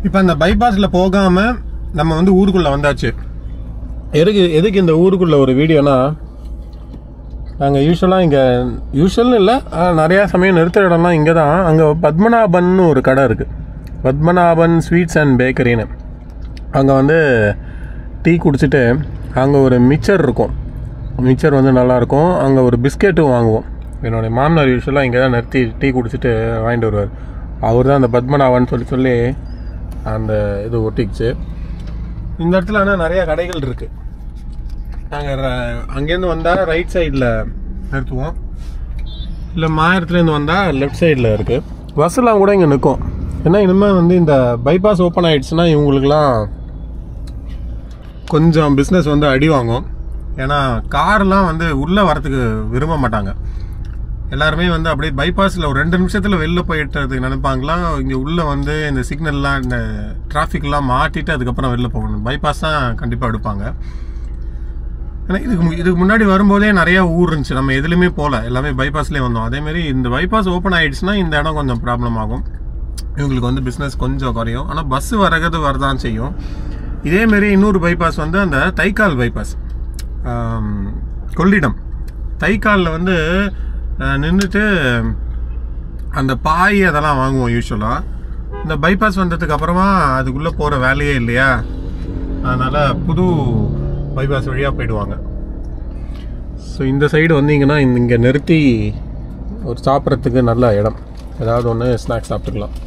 இப்போ அந்த பைபாஸில் போகாமல் நம்ம வந்து ஊருக்குள்ளே வந்தாச்சு எதுக்கு எதுக்கு இந்த ஊருக்குள்ளே ஒரு வீடியோனா நாங்கள் யூஸ்வலாக இங்கே யூஸ்வல்னு இல்லை ஆனால் நிறையா சமயம் நிறுத்துற இடம்லாம் இங்கே தான் அங்கே பத்மநாபன்னு ஒரு கடை இருக்குது பத்மநாபன் ஸ்வீட்ஸ் அண்ட் பேக்கரின்னு அங்கே வந்து டீ குடிச்சிட்டு அங்கே ஒரு மிக்சர் இருக்கும் மிக்சர் வந்து நல்லாயிருக்கும் அங்கே ஒரு பிஸ்கெட்டும் வாங்குவோம் என்னுடைய மாமனார் யூஸ்வலாக இங்கே தான் நிறுத்தி டீ குடிச்சிட்டு வாங்கிட்டு வருவார் அவர் தான் அந்த பத்மநாபன் சொல்லி சொல்லி அந்த இது ஒட்டிக்குச்சு இந்த இடத்துல ஆனால் நிறைய கடைகள் இருக்குது நாங்கள் அங்கேருந்து வந்தால் ரைட் சைடில் நிறுத்துவோம் இல்லை மாயத்துலேருந்து வந்தால் லெஃப்ட் சைடில் இருக்குது பஸ்ஸெல்லாம் கூட இங்கே நிற்கும் ஏன்னா இனிமேல் வந்து இந்த பைபாஸ் ஓப்பன் ஆயிடுச்சுன்னா இவங்களுக்குலாம் கொஞ்சம் பிஸ்னஸ் வந்து அடி வாங்கும் ஏன்னா கார்லாம் வந்து உள்ளே வரத்துக்கு விரும்ப மாட்டாங்க எல்லாருமே வந்து அப்படியே பைபாஸில் ஒரு ரெண்டு நிமிஷத்தில் வெளில போயிட்டுறதுக்கு நினைப்பாங்களாம் இங்கே உள்ளே வந்து இந்த சிக்னல்லாம் இந்த டிராஃபிக்லாம் மாட்டிட்டு அதுக்கப்புறம் வெளில போகணும் பைபாஸ் தான் கண்டிப்பாக எடுப்பாங்க ஏன்னா இதுக்கு மு- இதுக்கு முன்னாடி வரும்போதே நிறைய ஊர் இருந்துச்சு நம்ம எதுலையுமே போகல எல்லாமே பைபாஸ்லேயே வந்தோம் அதேமாரி இந்த பைபாஸ் ஓப்பன் ஆயிடுச்சுன்னா இந்த இடம் கொஞ்சம் ப்ராப்ளம் ஆகும் இவங்களுக்கு வந்து பிஸ்னஸ் கொஞ்சம் குறையும் ஆனால் பஸ் வரது வரதான் செய்யும் இதேமாரி இன்னொரு பைபாஸ் வந்து அந்த தைக்கால் பைபாஸ் ஆம், கொள்ளிடம் தைக்காலில் வந்து நின்றுட்டு அந்த பாய் அதெல்லாம் வாங்குவோம் யூஸ்வலாக இந்த பைபாஸ் வந்ததுக்கு அப்புறமா அதுக்குள்ளே போகிற வேலையே இல்லையா அதனால் புது பைபாஸ் வழியாக போயிடுவாங்க ஸோ இந்த சைடு வந்தீங்கன்னா இங்கே நிறுத்தி ஒரு சாப்பிட்றதுக்கு நல்ல இடம் ஏதாவது ஒன்று ஸ்நாக்ஸ் சாப்பிட்டுக்கலாம்